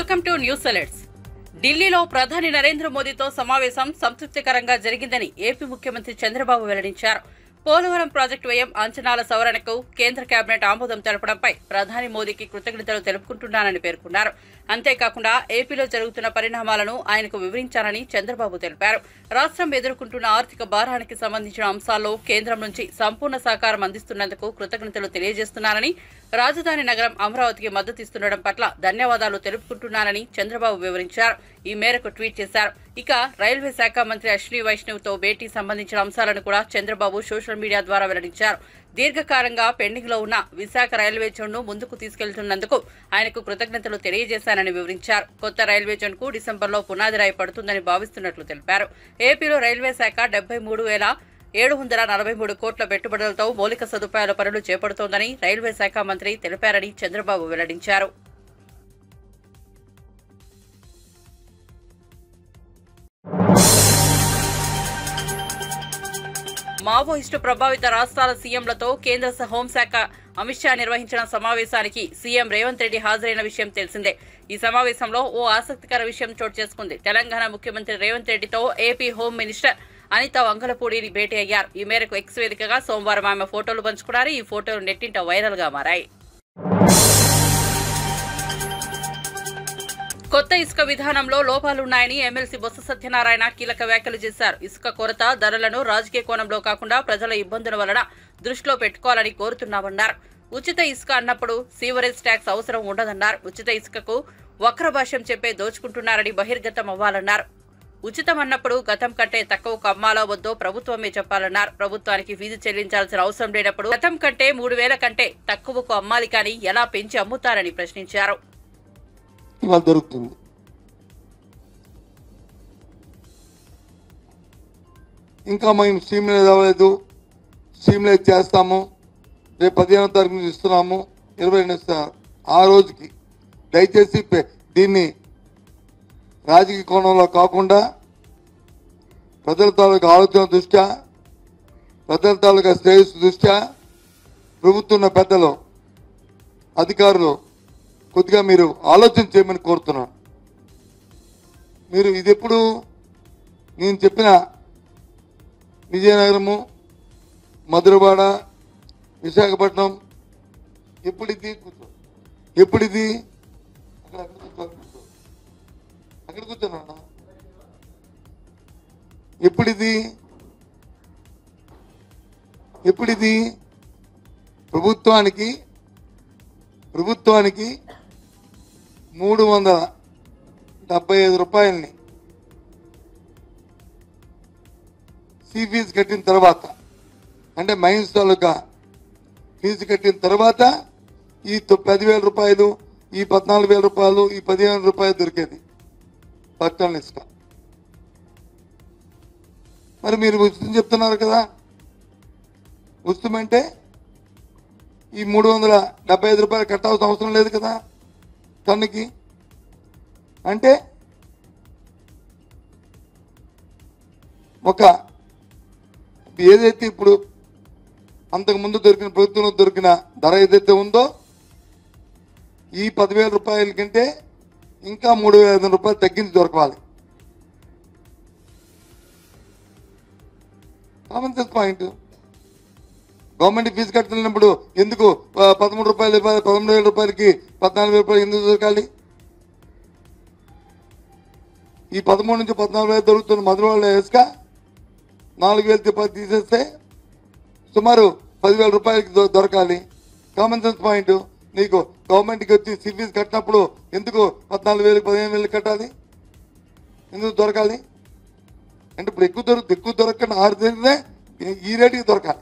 Welcome to news alerts ఢిల్లీలో ప్రధాని నరేంద్ర మోదీతో సమావేశం సంతృప్తికరంగా జరిగిందని ఏపీ ముఖ్యమంత్రి చంద్రబాబు వెల్లడించారు పోలవరం ప్రాజెక్టు వ్యయం అంచనాల సవరణకు కేంద్ర కేబినెట్ ఆమోదం తెలపడంపై ప్రధాని మోదీకి కృతజ్ఞతలు తెలుపుకుంటున్నానని పేర్కొన్నారు అంతేకాకుండా ఏపీలో జరుగుతున్న పరిణామాలను ఆయనకు వివరించారని చంద్రబాబు తెలిపారు రాష్ట్రం ఎదుర్కొంటున్న ఆర్థిక భారానికి సంబంధించిన అంశాల్లో కేంద్రం నుంచి సంపూర్ణ సహకారం అందిస్తున్నందుకు కృతజ్ఞతలు తెలియజేస్తున్నానని రాజధాని నగరం అమరావతికి మద్దతిస్తుండడం పట్ల ధన్యవాదాలు తెలుపుకుంటున్నానని చంద్రబాబు వివరించారు ఈ మేరకు ట్వీట్ చేశారు ఇక రైల్వే శాఖ మంత్రి అశ్విని వైష్ణవ్ తో భేటీ సంబంధించిన అంశాలను కూడా చంద్రబాబు సోషల్ మీడియా ద్వారా వెల్లడించారు దీర్ఘకాలంగా పెండింగ్ లో ఉన్న విశాఖ రైల్వే జోన్ ను ముందుకు తీసుకెళ్తున్నందుకు ఆయనకు కృతజ్ఞతలు తెలియజేశానని వివరించారు కొత్త రైల్వే జోన్ కు డిసెంబర్లో పునాది రాయి పడుతుందని భావిస్తున్నట్లు తెలిపారు ఏపీలో రైల్వే శాఖ డెబ్బై మూడు వేల ఏడు వందల నలభై మూడు కోట్ల పెట్టుబడులతో మౌలిక సదుపాయాల పనులు చేపడుతోందని రైల్వే శాఖ మంత్రి తెలిపారని చంద్రబాబు వెల్లడించారు మావోయిస్టు ప్రభావిత రాష్ట్రాల సీఎంలతో కేంద్ర స- హోంశాఖ అమిత్ షా నిర్వహించిన సమావేశానికి సీఎం రేవంత్ రెడ్డి హాజరైన విషయం తెలిసిందే ఈ సమావేశంలో ఓ ఆసక్తికర విషయం చోటు చేసుకుంది తెలంగాణ ముఖ్యమంత్రి రేవంత్ రెడ్డితో ఏపీ హోం మినిస్టర్ అనిత వంగలపూడిని భేటీ అయ్యారు ఈ మేరకు ఎక్స్ వేదికగా సోమవారం ఆమె ఫోటోలు పంచుకున్నారు ఈ ఫోటోలు నెట్టింట వైరల్ గా మారాయి కొత్త ఇసుక విధానంలో లోపాలున్నాయని ఎమ్మెల్సీ బొత్స సత్యనారాయణ కీలక వ్యాఖ్యలు చేశారు ఇసుక కొరత ధరలను రాజకీయ కోణంలో కాకుండా ప్రజల ఇబ్బందుల వలన దృష్టిలో పెట్టుకోవాలని కోరుతున్నామన్నారు ఉచిత ఇసుక అన్నప్పుడు సీవరేజ్ ట్యాక్స్ అవసరం ఉండదన్నారు ఉచిత ఇసుకకు వక్ర భాష్యం చెప్పే దోచుకుంటున్నారని బహిర్గతం అవ్వాలన్నారు ఉచితం అన్నప్పుడు గతం కంటే తక్కువ అమ్మాలో వద్దో ప్రభుత్వమే చెప్పాలన్నారు ప్రభుత్వానికి ఫీజు చెల్లించాల్సిన అవసరం లేనప్పుడు గతం కంటే మూడు వేల కంటే తక్కువకు అమ్మాలి కానీ ఎలా పెంచి అమ్ముతారని ప్రశ్నించారు ఇవాళ దొరుకుతుంది ఇంకా మేము స్ట్రీమ్లైజ్ అవ్వలేదు స్ట్రీమ్లైజ్ చేస్తాము రేపు పదిహేనో తారీఖు నుంచి ఇస్తున్నాము ఇరవై రెండు ఇస్తున్నారు ఆ రోజుకి దయచేసి పె- దీన్ని రాజకీయ కోణంలో కాకుండా ప్రజల తాలూకా ఆలోచన దృష్ట్యా ప్రజల తాలూకా శ్రేయస్సు దృష్ట్యా ప్రభుత్వం ఉన్న పెద్దలు అధికారులు కొద్దిగా మీరు ఆలోచన చేయమని కోరుతున్నాను మీరు ఇది ఎప్పుడు నేను చెప్పిన విజయనగరము మధురవాడ విశాఖపట్నం ఎప్పుడిది కూర్చో ఎప్పుడిది అక్కడ అక్కడ కూర్చో అక్కడ కూర్చో అక్కడ కూర్చోనా ఎప్పుడిది ఎప్పుడిది ప్రభుత్వానికి ప్రభుత్వానికి మూడు వందల డెబ్బై ఐదు రూపాయలని సీ ఫీజు కట్టిన తర్వాత అంటే మైన్స్ తాలూకా ఫీజు కట్టిన తర్వాత ఈ తొ- పదివేల రూపాయలు ఈ పద్నాలుగు వేల రూపాయలు ఈ పదిహేను రూపాయలు దొరికేది పట్టణ ఇసుక మరి మీరు ఉచితం చెప్తున్నారు కదా ఉచితమంటే ఈ మూడు వందల డెబ్బై ఐదు రూపాయలు కట్టాల్సిన అవసరం లేదు కదా టన్నుకి అంటే ఒక ఏదైతే ఇప్పుడు అంతకు ముందు దొరికిన ప్రభుత్వంలో దొరికిన ధర ఏదైతే ఉందో ఈ పదివేల రూపాయల కంటే ఇంకా మూడు వేల ఐదు వందల రూపాయలు తగ్గించి దొరకాలి common sense point government fee కడుతున్నప్పుడు ఎందుకు ఆ, పదమూడు రూపాయలు పదమూడు వేల రూపాయలకి పద్నాలుగు వేల రూపాయలు ఎందుకు దొరకాలి ఈ పదమూడు నుంచి పద్నాలుగు వేలు దొరుకుతున్న మధురవాళ్ళ ఇసుక నాలుగు వేలు తిప్ప తీసేస్తే సుమారు పదివేల రూపాయలకి దొ- దొరకాలి కామన్ సెన్స్ పాయింట్ నీకు గవర్నమెంట్కి వచ్చి సిఫీస్ కట్టినప్పుడు ఎందుకు పద్నాలుగు వేలు పదిహేను వేలు కట్టాలి ఎందుకు దొరకాలి అంటే ఇప్పుడు ఎక్కువ దొరకు ఎక్కువ దొరకకుండా ఆరు తెలిస్తే ఈ రేటుకి దొరకాలి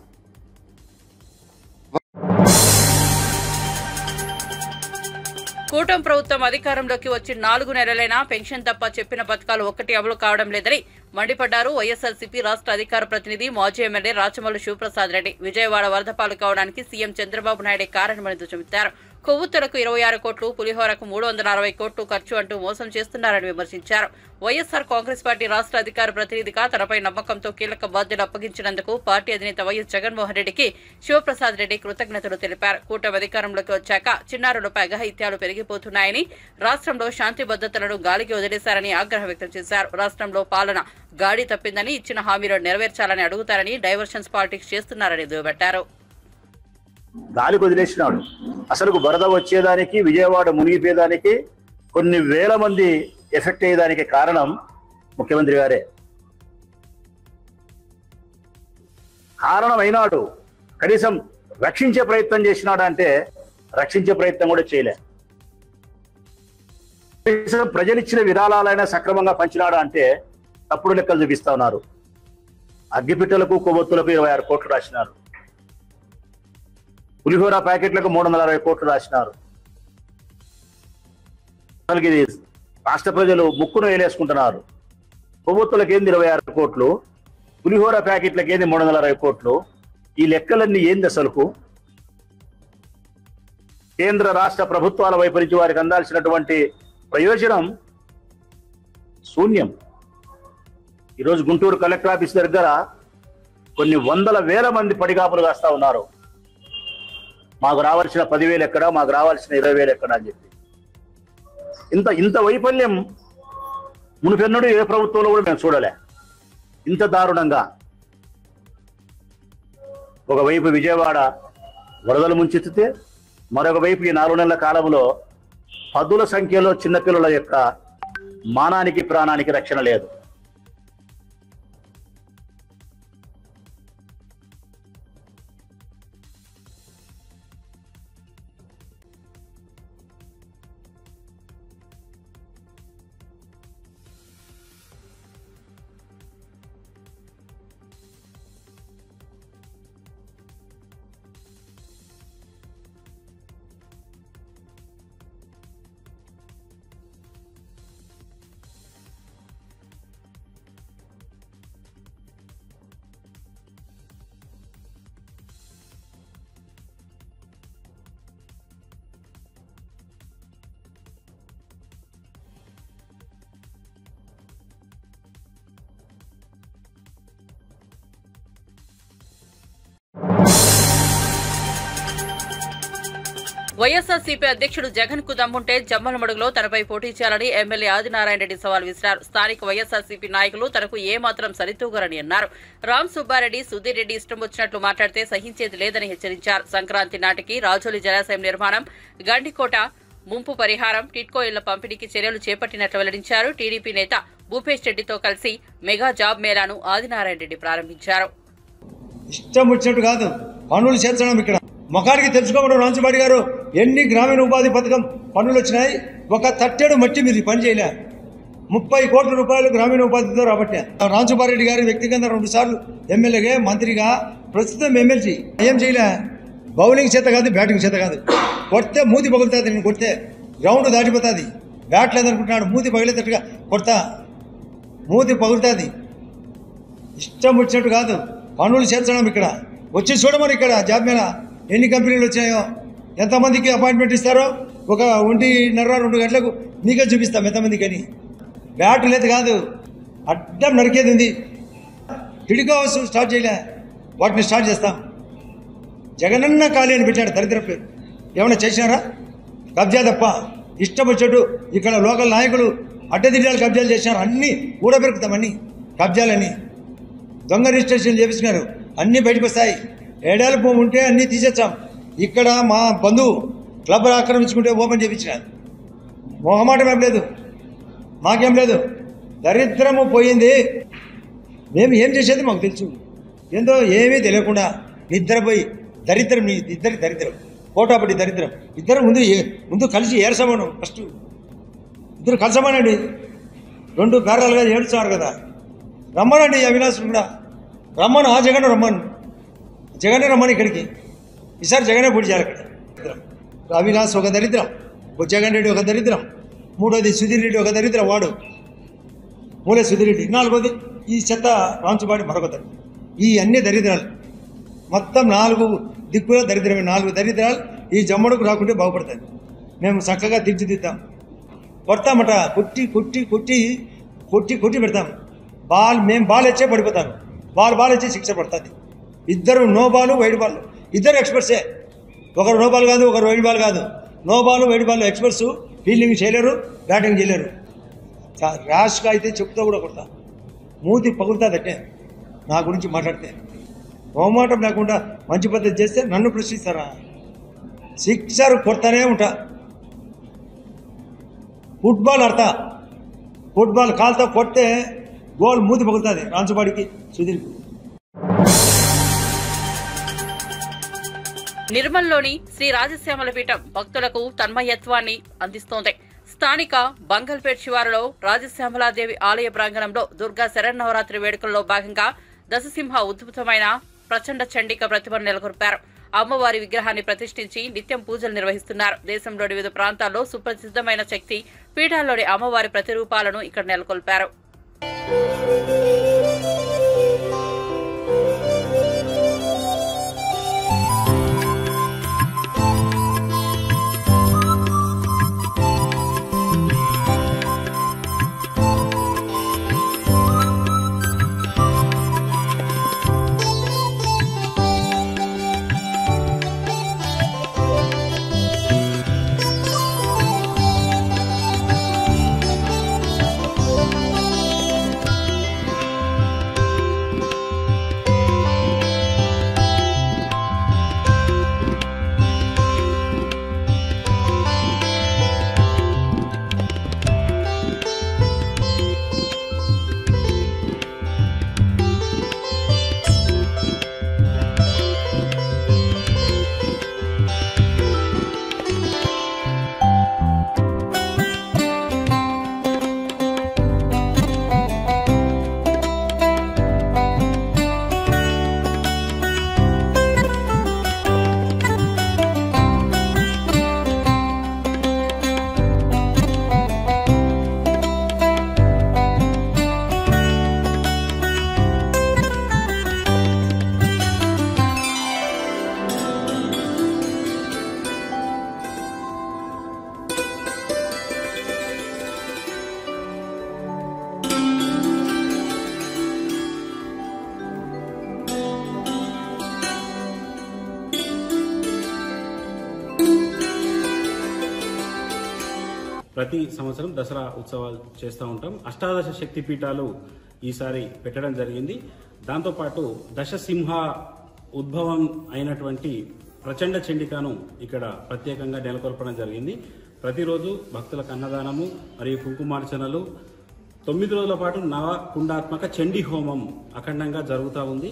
కూటమి ప్రభుత్వం అధికారంలోకి వచ్చి నాలుగు నెలలైనా పెన్షన్ తప్ప చెప్పిన పథకాలు ఒక్కటి అమలు కావడం లేదని మండిపడ్డారు వైఎస్ఆర్సీపీ రాష్ట్ర అధికార ప్రతినిధి మాజీ ఎమ్మెల్యే రాచమల్లు శివప్రసాద్ రెడ్డి విజయవాడ వరద పాలు కావడానికి సీఎం చంద్రబాబు నాయుడే కారణమని దుయ్యబట్టారు కొవ్వొత్తులకు ఇరవై ఆరు కోట్లు పులిహోరకు మూడు వందల అరవై కోట్లు ఖర్చు అంటూ మోసం చేస్తున్నారని విమర్శించారు వైఎస్సార్ కాంగ్రెస్ పార్టీ రాష్ట్ర అధికార ప్రతినిధిగా తనపై నమ్మకంతో కీలక బాధ్యతలు అప్పగించినందుకు పార్టీ అధినేత వైఎస్ జగన్మోహన్ రెడ్డికి శివప్రసాద్ రెడ్డి కృతజ్ఞతలు తెలిపారు కూటమి అధికారంలోకి వచ్చాక చిన్నారులపై అఘాయిత్యాలు పెరిగిపోతున్నాయని రాష్ట్రంలో శాంతి భద్రతలను గాలికి వదిలేశారని ఆగ్రహం వ్యక్తం చేశారు రాష్ట్రంలో పాలన గాడి తప్పిందని ఇచ్చిన హామీలను నెరవేర్చాలని అడుగుతారని డైవర్షన్స్ పాలిటిక్స్ చేస్తున్నారని దుయ్యబట్టారు గాలికి వదిలేసినాడు అసలు వరద వచ్చేదానికి విజయవాడ మునిగిపోయేదానికి కొన్ని వేల మంది ఎఫెక్ట్ అయ్యేదానికి కారణం ముఖ్యమంత్రి గారే కారణం అయినాడు కనీసం రక్షించే ప్రయత్నం చేసినాడు అంటే రక్షించే ప్రయత్నం కూడా చేయలే కనీసం ప్రజలిచ్చిన విరాళాలైనా సక్రమంగా పంచినాడా అంటే తప్పుడు లెక్కలు చూపిస్తా ఉన్నారు అగ్గిపిట్టలకు కొవ్వొత్తులకు ఇరవై ఆరు కోట్లు రాసినారు పులిహోర ప్యాకెట్లకు మూడు వందల అరవై కోట్లు రాసినారు అసలుకి ఇది రాష్ట్ర ప్రజలు ముక్కును వేలేసుకుంటున్నారు కొవ్వొత్తులకు ఏంది ఇరవై ఆరు కోట్లు పులిహోర ప్యాకెట్లకు ఏంది మూడు వందల అరవై కోట్లు ఈ లెక్కలన్నీ ఏంది అసలుకు కేంద్ర రాష్ట్ర ప్రభుత్వాల వైపు నుంచి వారికి అందాల్సినటువంటి ప్రయోజనం శూన్యం ఈరోజు గుంటూరు కలెక్టర్ ఆఫీస్ దగ్గర కొన్ని వందల వేల మంది పడిగాపులు కాస్తా ఉన్నారు మాకు రావాల్సిన పదివేలు ఎక్కడ మాకు రావాల్సిన ఇరవై వేలు ఎక్కడ అని చెప్పి ఇంత ఇంత వైఫల్యం మునిపెన్నడూ ఏ ప్రభుత్వంలో కూడా మేము చూడలే ఇంత దారుణంగా ఒకవైపు విజయవాడ వరదలు ముంచెత్తితే మరొక వైపు ఈ నాలుగు నెలల కాలంలో పదుల సంఖ్యలో చిన్నపిల్లల యొక్క మానానికి ప్రాణానికి రక్షణ లేదు వైఎస్ఆర్సీపీ అధ్యక్షుడు జగన్ కు దమ్ముంటే జమ్మలమడుగులో తనపై పోటీ చేయాలని ఎమ్మెల్యే ఆదినారాయణ రెడ్డి సవాల్ విసిరారు స్థానిక వైఎస్ఆర్సీపీ నాయకులు తనకు ఏమాత్రం సరితూగరని అన్నారు రామ్ సుబ్బారెడ్డి సుధీర్ రెడ్డి ఇష్టం వచ్చినట్లు మాట్లాడితే సహించేది లేదని హెచ్చరించారు సంక్రాంతి నాటికి రాజోలి జలాశయం నిర్మాణం గండికోట ముంపు పరిహారం టిట్కో ఇళ్ల పంపిణీకి చర్యలు చేపట్టినట్లు వెల్లడించారు టీడీపీ నేత భూపేష్ రెడ్డితో కలిసి మెగా జాబ్ మేళాను ఆదినారాయణ రెడ్డి ప్రారంభించారు ఇష్టం వచ్చినట్టు కాదు పనులు చేర్చడం ఇక్కడ ముఖానికి తెలుసుకోవడం రాంచుబాడి గారు ఎన్ని గ్రామీణ ఉపాధి పథకం పనులు వచ్చినాయి ఒక తట్టెడు మట్టి మీరు ఈ పని చేయలే ముప్పై కోట్ల రూపాయలు గ్రామీణ ఉపాధితో రాబట్టే రాంచుబారెడ్డి గారు వ్యక్తిగత రెండు సార్లు ఎమ్మెల్యేగా మంత్రిగా ప్రస్తుతం ఎమ్మెల్సీ ఏం చేయలే బౌలింగ్ చేత కాదు బ్యాటింగ్ చేత కాదు కొడితే మూతి పగులుతుంది నేను కొడితే గ్రౌండ్ దాటిపోతుంది బ్యాట్ లేదనుకుంటున్నాడు మూతి పగిలేటట్టుగా కొడతా మూతి పగులుతుంది ఇష్టం వచ్చినట్టు కాదు పనులు చేర్చడం ఇక్కడ వచ్చి చూడమని ఇక్కడ జాబ్ మీద ఎన్ని కంపెనీలు వచ్చాయో ఎంతమందికి అపాయింట్మెంట్ ఇస్తారో ఒక ఒంటిన్నర రెండు గంటలకు మీకే చూపిస్తాం ఎంతమందికి అని బ్యాట్ లేదు కాదు అడ్డం నరికేది ఉంది టిడికో హౌస్ స్టార్ట్ చేయలే వాటిని స్టార్ట్ చేస్తాం జగనన్న ఖాళీ అని పెట్టాడు దరిద్ర పేరు ఏమైనా చేసినారా కబ్జా తప్ప ఇష్టం వచ్చేట్టు ఇక్కడ లోకల్ నాయకులు అడ్డదిడ్డాలు కబ్జాలు చేసినారు అన్నీ ఊడబెరుకుతాం అన్నీ కబ్జాలని దొంగ రిజిస్ట్రేషన్ చేపించినారు అన్నీ బయటకు వస్తాయి ఏడేళ్ళ భూమి ఉంటే అన్నీ తీసేచ్చాం ఇక్కడ మా బంధువు క్లబ్ ఆక్రమించుకుంటే ఓపెన్ చేయించినారు మొహమాటం ఏం లేదు మాకేం లేదు దరిద్రము పోయింది మేము ఏం చేసేది మాకు తెలుసు ఏందో ఏమీ తెలియకుండా నిద్రపోయి దరిద్రం నీ ఇద్దరి దరిద్రం కోటాపడి దరిద్రం ఇద్దరు ముందు ఏ- ముందు కలిసి ఏరసమను ఫస్ట్ ఇద్దరు కలిసమనండి రెండు పేరాలుగా ఏడుస్తున్నారు కదా రమ్మనండి ఈ అవినాష్ కూడా రమ్మను ఆ జగన్ రమ్మను జగనే రమ్మని ఇక్కడికి ఈసారి జగనే పూడి చేయాలి ఇక్కడ దరిద్రం. అవినాష్ ఒక దరిద్రం ఓ జగన్ రెడ్డి ఒక దరిద్రం మూడోది సుధీర్ రెడ్డి ఒక దరిద్రం వాడు మూలే సుధీర్ రెడ్డి నాలుగోది ఈ చెత్త రాంచుబాడి మరొక దరిద్రం ఈ అన్ని దరిద్రాలు మొత్తం నాలుగు దిక్కులో దరిద్రమే నాలుగు దరిద్రాలు ఈ జమ్మడుకు రాకుంటే బాగుపడుతుంది మేము చక్కగా తీర్చిదిద్దాం కొడతామట కొట్టి కొట్టి కొట్టి కొట్టి కొట్టి పెడతాం బాల్ మేము బాల్ ఇచ్చే పడిపోతాం బాల్ బాల్ ఇచ్చే శిక్ష పడుతుంది ఇద్దరు నో బాల్ వైడ్ బాల్ ఇద్దరు ఎక్స్పర్ట్సే ఒకరు నో బాల్ కాదు ఒకరు వైడ్ బాల్ కాదు no ball wide ball experts fielding చేయలేరు బ్యాటింగ్ చేయలేరు చా- ర్యాష్గా అయితే చెప్తా కూడా కొడతా మూతి పగులుతుందట్టే నా గురించి మాట్లాడితే మొహమాటం లేకుండా మంచి పద్ధతి చేస్తే నన్ను ప్రశ్నిస్తారా సిక్సర్ కొడతానే ఉంటా ఫుట్బాల్ ఆడతా ఫుట్బాల్ కాలుతో కొడితే గోల్ మూతి పగులుతుంది రాంచుబాడికి సుధీర్కు నిర్మల్లోని శ్రీ రాజశ్యామల పీఠం భక్తులకు తన్మయత్వాన్ని అందిస్తోంది స్థానిక బంగల్పేట్ శివారులో రాజశ్యామలాదేవి ఆలయ ప్రాంగణంలో దుర్గా శరన్నవరాత్రి వేడుకల్లో భాగంగా దశసింహ ఉద్భుతమైన ప్రచండ చండిక ప్రతిభను నెలకొల్పారు అమ్మవారి విగ్రహాన్ని ప్రతిష్ఠించి నిత్యం పూజలు నిర్వహిస్తున్నారు దేశంలోని వివిధ ప్రాంతాల్లో సుప్రసిద్ధమైన శక్తి పీఠాల్లోని అమ్మవారి ప్రతిరూపాలను ఇక్కడ నెలకొల్పారు ప్రతి సంవత్సరం దసరా ఉత్సవాలు చేస్తూ ఉంటాం అష్టాదశ శక్తి పీఠాలు ఈసారి పెట్టడం జరిగింది దాంతోపాటు దశసింహ ఉద్భవం అయినటువంటి ప్రచండ చండికాను ఇక్కడ ప్రత్యేకంగా నెలకొల్పడం జరిగింది ప్రతిరోజు భక్తులకు అన్నదానము మరియు కుంకుమార్చనలు తొమ్మిది రోజుల పాటు నవ కుండాత్మక చండీ హోమం అఖండంగా జరుగుతూ ఉంది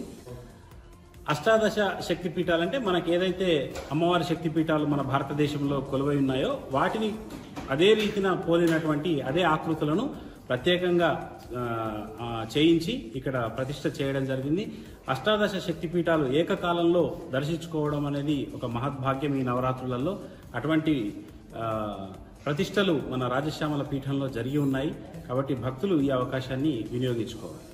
అష్టాదశ శక్తి పీఠాలంటే మనకి ఏదైతే అమ్మవారి శక్తి పీఠాలు మన భారతదేశంలో కొలువై ఉన్నాయో వాటిని అదే రీతిన పోలినటువంటి అదే ఆకృతులను ప్రత్యేకంగా ఆ, ఆ, చేయించి ఇక్కడ ప్రతిష్ట చేయడం జరిగింది అష్టాదశ శక్తి పీఠాలు ఏకకాలంలో దర్శించుకోవడం అనేది ఒక మహద్భాగ్యం ఈ నవరాత్రులలో అటువంటి ఆ, ప్రతిష్టలు మన రాజశ్యామల పీఠంలో జరిగి ఉన్నాయి కాబట్టి భక్తులు ఈ అవకాశాన్ని వినియోగించుకోవాలి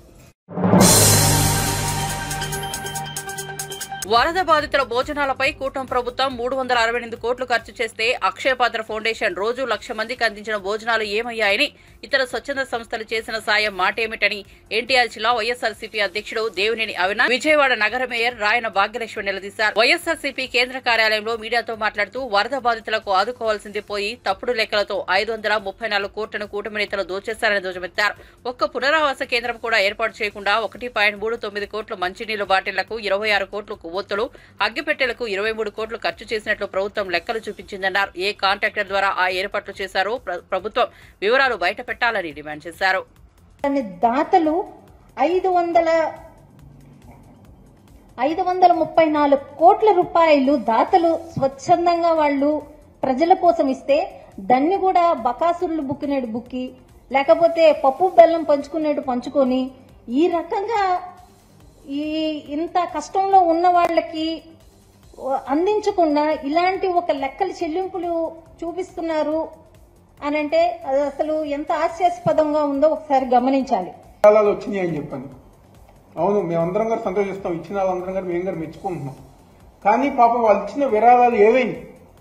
వరద బాధితుల భోజనాలపై కూటమి ప్రభుత్వం మూడు వందల అరవై ఎనిమిది కోట్లు ఖర్చు చేస్తే అక్షయపాత్ర ఫౌండేషన్ రోజు లక్ష మందికి అందించిన భోజనాలు ఏమయ్యాయని ఇతర స్వచ్ఛంద సంస్థలు చేసిన సాయం మాటేమిటని ఎన్టీఆర్ జిల్లా వైఎస్ఆర్సీపీ అధ్యక్షుడు దేవినేని అవినాష్ విజయవాడ నగర మేయర్ రాయన భాగ్యలక్ష్మి నిలదీశారు వైఎస్ఆర్సీపీ కేంద్ర కార్యాలయంలో మీడియాతో మాట్లాడుతూ వరద బాధితులకు ఆదుకోవాల్సింది పోయి తప్పుడు లెక్కలతో ఐదు వందల ముప్పై నాలుగు కోట్లను కూటమి నేతలు దోచేశారని ధ్వజమెత్తారు ఒక్క పునరావాస కేంద్రం కూడా ఏర్పాటు చేయకుండా ఒకటి పాయింట్ మూడు తొమ్మిది కోట్ల మంచినీళ్లు బాటిళ్లకు ఇరవై ఆరు కోట్లు కొవ్వొత్తులు అగ్గిపెట్టెలకు ఇరవై మూడు కోట్లు ఖర్చు చేసినట్లు ప్రభుత్వం లెక్కలు చూపించిందన్నారు ఏ కాంట్రాక్టర్ ద్వారా ఆ ఏర్పాట్లు చేశారో ప్ర- ప్రభుత్వం వివరాలు బయట పెట్టాలని డిమాండ్ చేశారు దాని దాతలు ఐదు వందల ఐదు వందల ముప్పై నాలుగు కోట్ల రూపాయలు దాతలు స్వచ్ఛందంగా వాళ్ళు ప్రజల కోసం ఇస్తే దాన్ని కూడా బకాసురులు బుక్కినేడు బుక్కి లేకపోతే పప్పు బెల్లం పంచుకునేడు పంచుకొని ఈ రకంగా ఈ ఇంత కష్టంలో ఉన్న వాళ్ళకి అందించకుండా ఇలాంటి ఒక లెక్కల చెల్లింపులు చూపిస్తున్నారు అని అంటే అది అసలు ఎంత హాస్యాస్పదంగా ఉందో ఒకసారి గమనించాలి విరాళాలు వచ్చినాయి అని చెప్పాను అవును మేమందరం గారు సంతోషిస్తాం ఇచ్చిన వాళ్ళందరం గారు మేము గారు మెచ్చుకుంటున్నాం కానీ పాపం వాళ్ళు ఇచ్చిన విరాళాలు ఏవైంది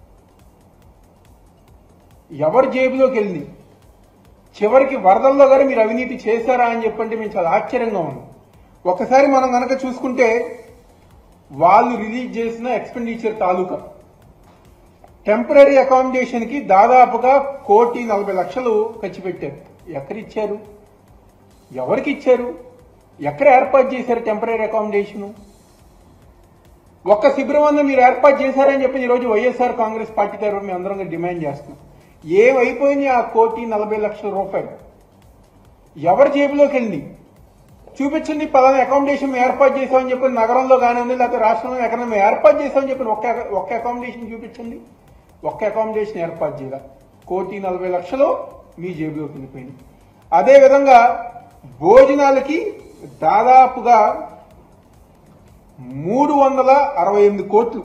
ఎవరి జేబులోకి వెళ్ళింది చివరికి వరదల్లో గారు మీరు అవినీతి చేశారా అని చెప్పంటే మేము చాలా ఆశ్చర్యంగా ఉన్నాం ఒకసారి మనం కనుక చూసుకుంటే వాళ్ళు రిలీజ్ చేసిన ఎక్స్పెండిచర్ తాలూకా టెంపరీ అకామిడేషన్ కి దాదాపుగా కోటి నలభై లక్షలు ఖర్చు పెట్టారు ఎక్కడిచ్చారు ఎవరికి ఇచ్చారు ఎక్కడ ఏర్పాటు చేశారు టెంపరీ అకామిడేషన్ ఒక్క శిబిరం మీరు ఏర్పాటు చేశారని చెప్పి ఈరోజు వైఎస్ఆర్ కాంగ్రెస్ పార్టీ తరఫున మేము అందరం డిమాండ్ చేస్తున్నాం ఏమైపోయింది ఆ కోటి నలభై లక్షల రూపాయలు ఎవరి జేబులోకి వెళ్ళింది చూపించండి పలానా అకామిడేషన్ మేము ఏర్పాటు చేసామని చెప్పి నగరంలో కానివ్వండి లేకపోతే రాష్ట్రంలో ఎక్కడ మేము ఏర్పాటు చేసామని చెప్పి ఒక్క ఒక్క అకామిడేషన్ చూపించండి ఒక్క అకామిడేషన్ ఏర్పాటు చేయాలి కోటి నలభై లక్షలు మీ జేబులోకి వెళ్ళిపోయింది అదేవిధంగా భోజనాలకి దాదాపుగా మూడు వందల అరవై ఎనిమిది కోట్లు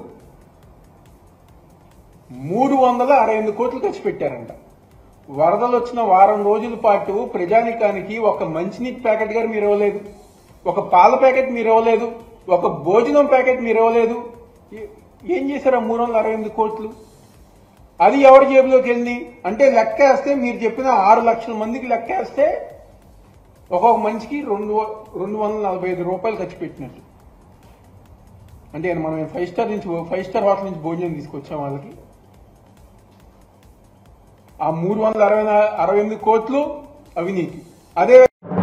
మూడు వందల అరవై ఎనిమిది కోట్లు ఖర్చు పెట్టారంట వరదలు వచ్చిన వారం రోజుల పాటు ప్రజానికానికి ఒక మంచినీటి ప్యాకెట్ గారు మీరు ఇవ్వలేదు ఒక పాల ప్యాకెట్ మీరు ఇవ్వలేదు ఒక భోజనం ప్యాకెట్ మీరు ఇవ్వలేదు ఏ- ఏం చేశారు ఆ మూడు వందల అరవై ఎనిమిది కోట్లు అది ఎవరి జేబులోకి వెళ్ళింది అంటే లెక్కేస్తే మీరు చెప్పిన ఆరు లక్షల మందికి లెక్కేస్తే ఒక్కొక్క మనిషికి రెండు వ- రెండు వందల నలభై ఐదు రూపాయలు ఖర్చు పెట్టినట్టు అంటే మనం ఫైవ్ స్టార్ నుంచి ఫైవ్ స్టార్ హోటల్ నుంచి భోజనం తీసుకొచ్చాం వాళ్ళకి ఆ మూడు వందల అరవై నా- అరవై ఎనిమిది కోట్లు అవినీతి అదే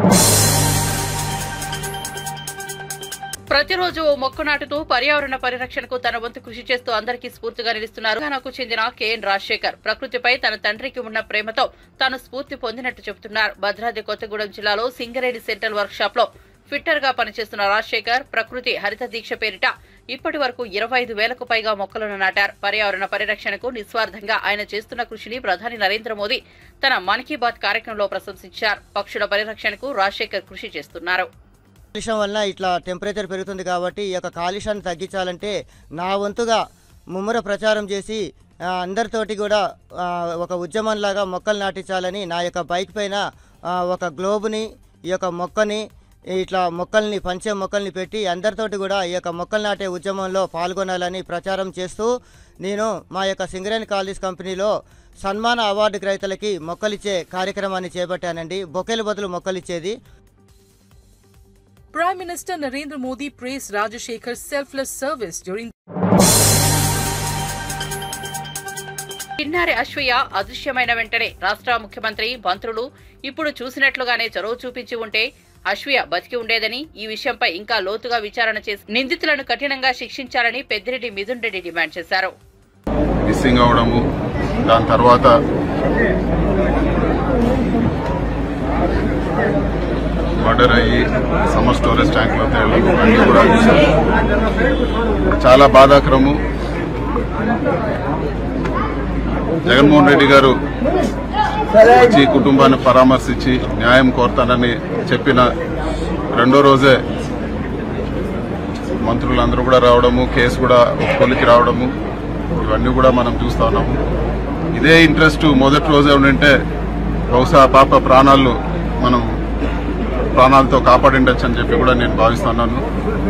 ప్రతిరోజు ఓ మొక్క నాటుతూ పర్యావరణ పరిరక్షణకు తన వంతు కృషి చేస్తూ అందరికీ స్ఫూర్తిగా నిలుస్తున్నారు తెలంగాణకు చెందిన కెఎన్ రాజశేఖర్ ప్రకృతిపై తన తండ్రికి ఉన్న ప్రేమతో తాను స్ఫూర్తి పొందినట్టు చెబుతున్నారు భద్రాద్రి కొత్తగూడెం జిల్లాలో సింగరేణి సెంట్రల్ వర్క్ షాప్ లో ఫిట్టర్ గా పనిచేస్తున్న రాజశేఖర్ ప్రకృతి హరిత దీక్ష పేరిట ఇప్పటి వరకు ఇరవై ఐదు వేలకు పైగా మొక్కలను నాటారు పర్యావరణ పరిరక్షణకు నిస్వార్థంగా ఆయన చేస్తున్న కృషిని ప్రధాని నరేంద్ర మోదీ తన మన్ కీ బాత్ కార్యక్రమంలో ప్రశంసించారు పక్షుల పరిరక్షణకు రాజశేఖర్ కృషి చేస్తున్నారు కాలుష్యం వల్ల ఇట్లా టెంపరేచర్ పెరుగుతుంది కాబట్టి ఈ యొక్క కాలుష్యాన్ని తగ్గించాలంటే నా వంతుగా ముమ్మర ప్రచారం చేసి ఆ, అందరితోటి కూడా ఆ, ఒక ఉద్యమంలాగా మొక్కలు నాటించాలని నా యొక్క బైక్ పైన ఆ, ఒక గ్లోబ్ని ఈ యొక్క మొక్కని ఇట్లా మొక్కల్ని పంచే మొక్కల్ని పెట్టి అందరితోటి కూడా ఈ యొక్క మొక్కలు నాటే ఉద్యమంలో పాల్గొనాలని ప్రచారం చేస్తూ నేను మా యొక్క సింగరేణి కాలేజ్ కంపెనీలో సన్మాన అవార్డు గ్రహీతలకి మొక్కలిచ్చే కార్యక్రమాన్ని చేపట్టానండి బొకేల బదులు మొక్కలిచ్చేది Prime Minister Narendra Modi praised Rajashekhar's selfless service during చిన్నారి అశ్వయ్య అదృశ్యమైన వెంటనే రాష్ట్ర ముఖ్యమంత్రి మంత్రులు ఇప్పుడు చూసినట్లుగానే చొరవ చూపించి ఉంటే అశ్వయ్య బతికి ఉండేదని ఈ విషయంపై ఇంకా లోతుగా విచారణ చేసి నిందితులను కఠినంగా శిక్షించాలని పెద్దిరెడ్డి మిథున్ రెడ్డి డిమాండ్ చేశారు మిస్సింగ్ అవడము దాని తర్వాత మర్డర్ అయ్యి సమ్మర్ స్టోరేజ్ ట్యాంక్లో తేలడం అన్నీ కూడా చూశాం. చాలా బాధాకరము జగన్మోహన్ రెడ్డి గారు వచ్చి కుటుంబాన్ని పరామర్శించి న్యాయం కోరుతానని చెప్పిన రెండో రోజే మంత్రులందరూ కూడా రావడము కేసు కూడా కొలికి రావడము ఇవన్నీ కూడా మనం చూస్తా ఉన్నాము ఇదే ఇంట్రెస్ట్ మొదటి రోజే ఉండింటే బహుశా ఆ పాప ప్రాణాలు మనం ప్రాణాలతో కాపాడిండొచ్చు అని చెప్పి కూడా నేను భావిస్తున్నాను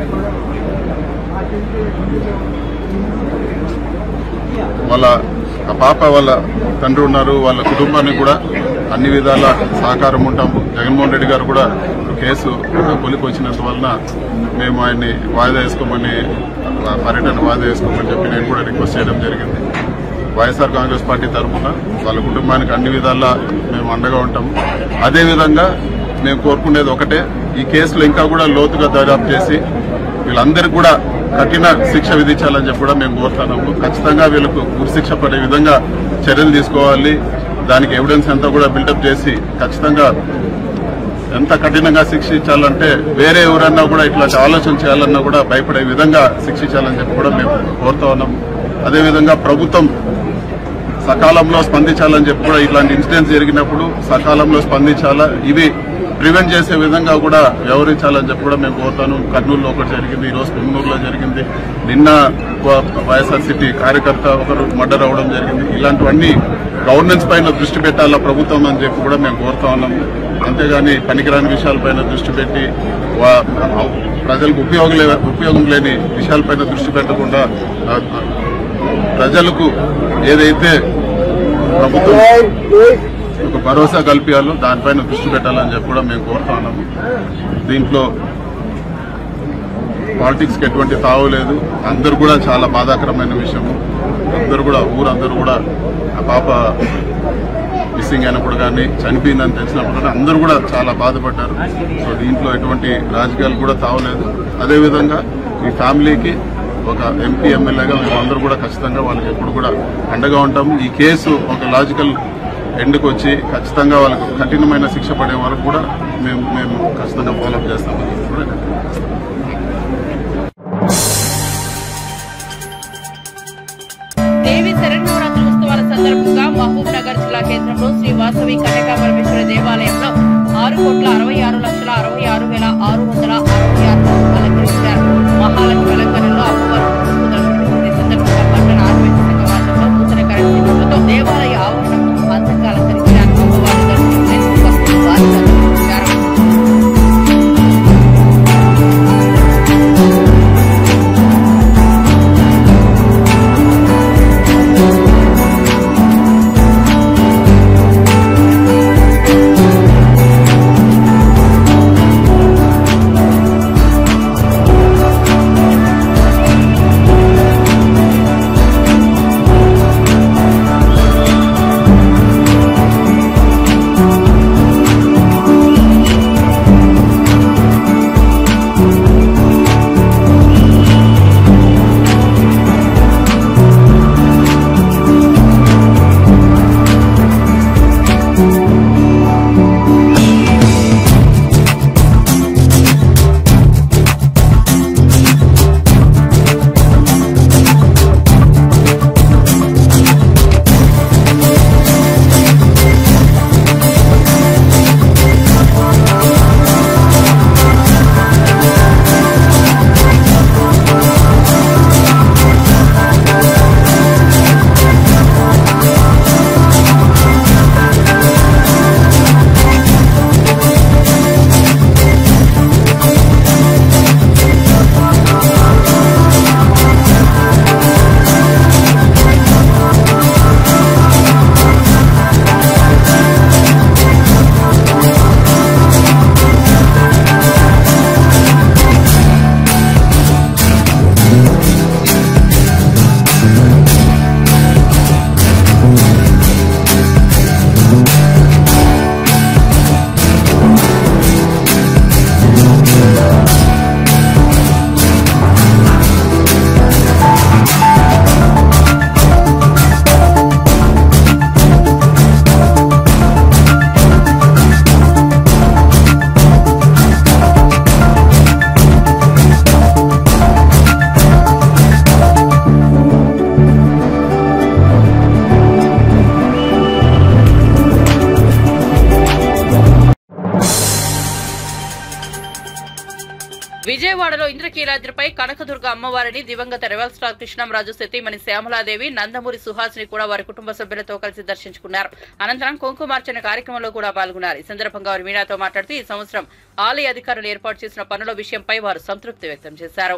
వాళ్ళ ఆ పాప వాళ్ళ తండ్రి ఉన్నారు వాళ్ళ కుటుంబానికి కూడా అన్ని విధాల సహకారం ఉంటాము జగన్మోహన్ రెడ్డి గారు కూడా కేసు కొలికి వచ్చినంత వలన మేము ఆయన్ని వాయిదా వేసుకోమని ఆ పర్యటన వాయిదా వేసుకోమని చెప్పి నేను కూడా రిక్వెస్ట్ చేయడం జరిగింది వైఎస్ఆర్ కాంగ్రెస్ పార్టీ తరఫున వాళ్ళ కుటుంబానికి అన్ని విధాలా మేము అండగా ఉంటాము అదేవిధంగా మేము కోరుకునేది ఒకటే ఈ కేసులో ఇంకా కూడా లోతుగా దర్యాప్తు చేసి వీళ్ళందరికీ కూడా కఠిన శిక్ష విధించాలని చెప్పి కూడా మేము కోరుతున్నాము ఖచ్చితంగా వీళ్ళకు ఉరిశిక్ష పడే విధంగా చర్యలు తీసుకోవాలి దానికి ఎవిడెన్స్ అంతా కూడా బిల్డప్ చేసి ఖచ్చితంగా ఎంత కఠినంగా శిక్షించాలంటే వేరే ఎవరన్నా కూడా ఇట్లాంటి ఆలోచన చేయాలన్నా కూడా భయపడే విధంగా శిక్షించాలని చెప్పి కూడా మేము కోరుతా ఉన్నాం అదేవిధంగా ప్రభుత్వం సకాలంలో స్పందించాలని చెప్పి కూడా ఇట్లాంటి ఇన్సిడెంట్స్ జరిగినప్పుడు సకాలంలో స్పందించాలా ఇవి ప్రివెంట్ చేసే విధంగా కూడా వ్యవహరించాలని చెప్పి కూడా మేము కోరుతాను కర్నూలులో ఒకటి జరిగింది ఈ రోజు పుంగనూరులో జరిగింది నిన్న వైఎస్ఆర్సీపీ కార్యకర్త ఒకరు మర్డర్ అవడం జరిగింది ఇలాంటివన్నీ గవర్నెన్స్ పైన దృష్టి పెట్టాలా ప్రభుత్వం అని చెప్పి కూడా మేము కోరుతా ఉన్నాం అంతేగాని పనికిరాని విషయాలపైన దృష్టి పెట్టి వా- ప్రజలకు ఉపయోగం లే ఉపయోగం లేని విషయాలపైన దృష్టి పెట్టకుండా ఆ, ప్రజలకు ఏదైతే ప్రభుత్వం ఒక భరోసా కల్పించాలో దానిపైన దృష్టి పెట్టాలని చెప్పి కూడా మేము కోరుతా ఉన్నాము దీంట్లో పాలిటిక్స్ కి ఎటువంటి తావు లేదు అందరు కూడా చాలా బాధాకరమైన విషయము అందరూ కూడా ఊరందరూ కూడా ఆ పాప మిస్సింగ్ అయినప్పుడు కానీ చనిపోయిందని తెలిసినప్పుడు కానీ అందరూ కూడా చాలా బాధపడ్డారు సో దీంట్లో ఎటువంటి రాజకీయాలు కూడా తావలేదు అదేవిధంగా ఈ ఫ్యామిలీకి ఒక ఎంపీ ఎమ్మెల్యేగా మేమందరూ కూడా ఖచ్చితంగా వాళ్ళకి ఎప్పుడు కూడా అండగా ఉంటాము ఈ కేసు ఒక లాజికల్ ఎండ్కి వచ్చి ఖచ్చితంగా వాళ్ళకు కఠినమైన శిక్ష పడే వరకు కూడా మేము మేము ఖచ్చితంగా ఫాలోఅప్ చేస్తామని కూడా నేను దేవి శరణవరాత్రి ఉత్సవాల సందర్భంగా మహబూబ్ నగర్ జిల్లా కేంద్రంలో శ్రీ వాసవి కన్యకా పరమేశ్వరి దేవాలయంలో ఆరు కోట్ల అరవై ఆరు లక్షల అరవై ఆరు వేల ఆరు వందల అరవై ఆరు మంది అలంకరించారు మహాలక్ష్మి అలంకరణలో అమ్మవారు పుష్ప దర్శనమిచ్చింది. ఈ సందర్భంగా పట్టణ ఆర్మేషన్ సంఘ వాసంలో నూతన కరెన్సీ నోట్లతో దేవాలయ ఆవరణను అందంగా అలంకరించారు అమ్మవారి దర్శనం భక్తులు భారీగా దర్శించారు విజయవాడలో ఇంద్రకీలాద్రిపై కనకదుర్గ అమ్మవారిని దివంగత రెవల్ స్టార్ కృష్ణంరాజు సతీమణి శ్యామలాదేవి నందమూరి సుహాసిని కూడా వారి కుటుంబ సభ్యులతో కలిసి దర్శించుకున్నారు అనంతరం కుంకుమార్చన కార్యక్రమంలో కూడా పాల్గొన్నారు ఈ సందర్భంగా వారు మీడియాతో మాట్లాడుతూ ఈ సంవత్సరం ఆలయ అధికారులు ఏర్పాటు చేసిన పనుల విషయంపై వారు సంతృప్తి వ్యక్తం చేశారు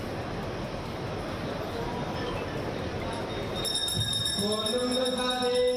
Thank you.